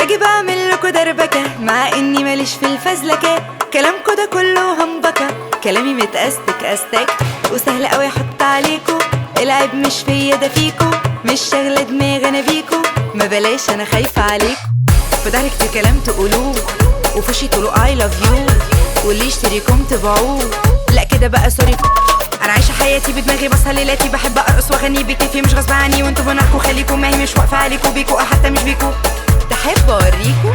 باجي بعمل لكوا دربكة مع اني ماليش في الفزلكة كلامكوا ده كله همبكة كلامي متأستك أستك وسهل قوي احط عليكوا العيب مش فيا ده فيكوا مش شاغلة دماغي انا بيكوا ما بلاش انا خايفة عليكوا في ظهرك في كلام تقولوه وفي وشي تقولوا اي لاف يو واللي يشتريكم تبيعوه لا كده بقى سوري انا عايشه حياتي بدماغي بصحى ليلاتي بحب ارقص واغني بكيفي مش غصب عني وانتوا بنحكوا خليكم ما هي مش واقفه عليكوا بيكوا او حتى مش بيكوا تحب اوريكوا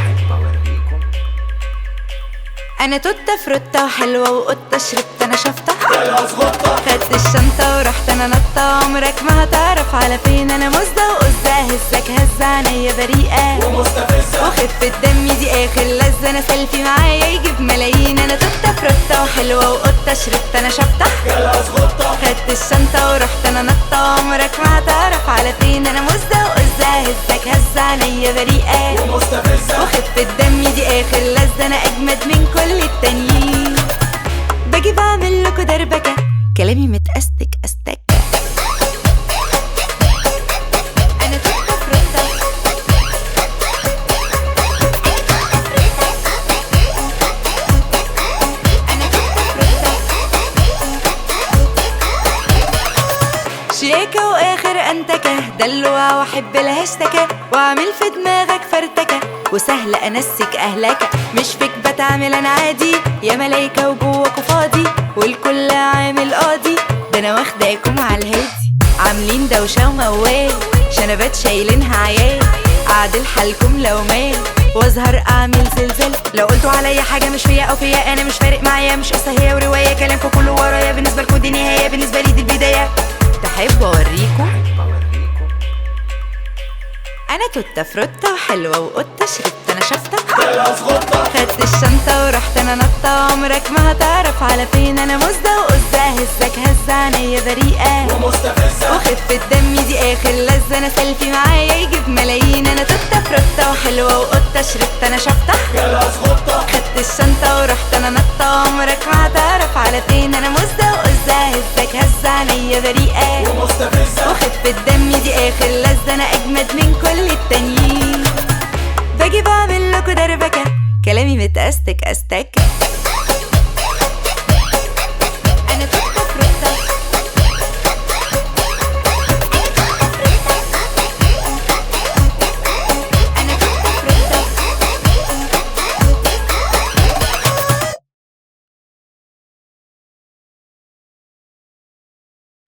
انا توتة فروتة وحلوة وقطة شربت انا شفطة خدت الشنطة ورحت انا نطة عمرك ما هتعرف على فين انا مزة وقزة هزك هزة عينيا بريئة وخفة دمي دي اخر لذة انا سيلفي معايا يجيب ملايين انا توتة فروتة وحلوة وقطة شربت انا شفطة خدت الشنطة ورحت انا نطة عمرك ما هتعرف على فين انا مزة وقزة هزك هزة عينيا بريئة وخفة دمي دي اخر لذة انا اجمد من كل التانيين باجي بعمل لكوا دربكة كلامي متأستك أستك أنا توتة فروتة أنا توتة فروتة شياكة وآخر أنتكة دلوعة وأحب الهشتكة وأعمل في دماغك فرتكة وسهل أنسك أهلك مش فيك بتعمل أنا عادي يا ملايكة وجواكوا فاضي والكل عامل قاضي ده أنا واخداكم على الهادي عاملين دوشة وموال شنبات شايلينها عيال أعدل حالكم لو مال واظهر اعمل زلزال لو قلتوا عليا حاجه مش فيا او فيا انا مش فارق معايا مش قصه هي وروايه كلامكم كله ورايا بالنسبه لكم دي نهايه بالنسبه لي دي البدايه تحب اوريكم انا توتة فروتة وحلوة وقطة شربت انا شفطة خدت الشنطة ورحت انا نطة عمرك ما هتعرف على فين انا مزة وقزة هزك هزة عينيا بريئة وخفة دمي دي اخر لذة انا سيلفي معايا يجيب ملايين انا توتة فروتة وحلوة وقطة شربت انا شفطة خدت الشنطة ورحت انا نطة عمرك ما هتعرف على فين انا مزة وقزة هزك هزة عينيا بريئة وخفة دمي دي اخر لذة انا اجمد من كل التانيين باجي بعمل لكوا دربكة كلامي متأستك أستك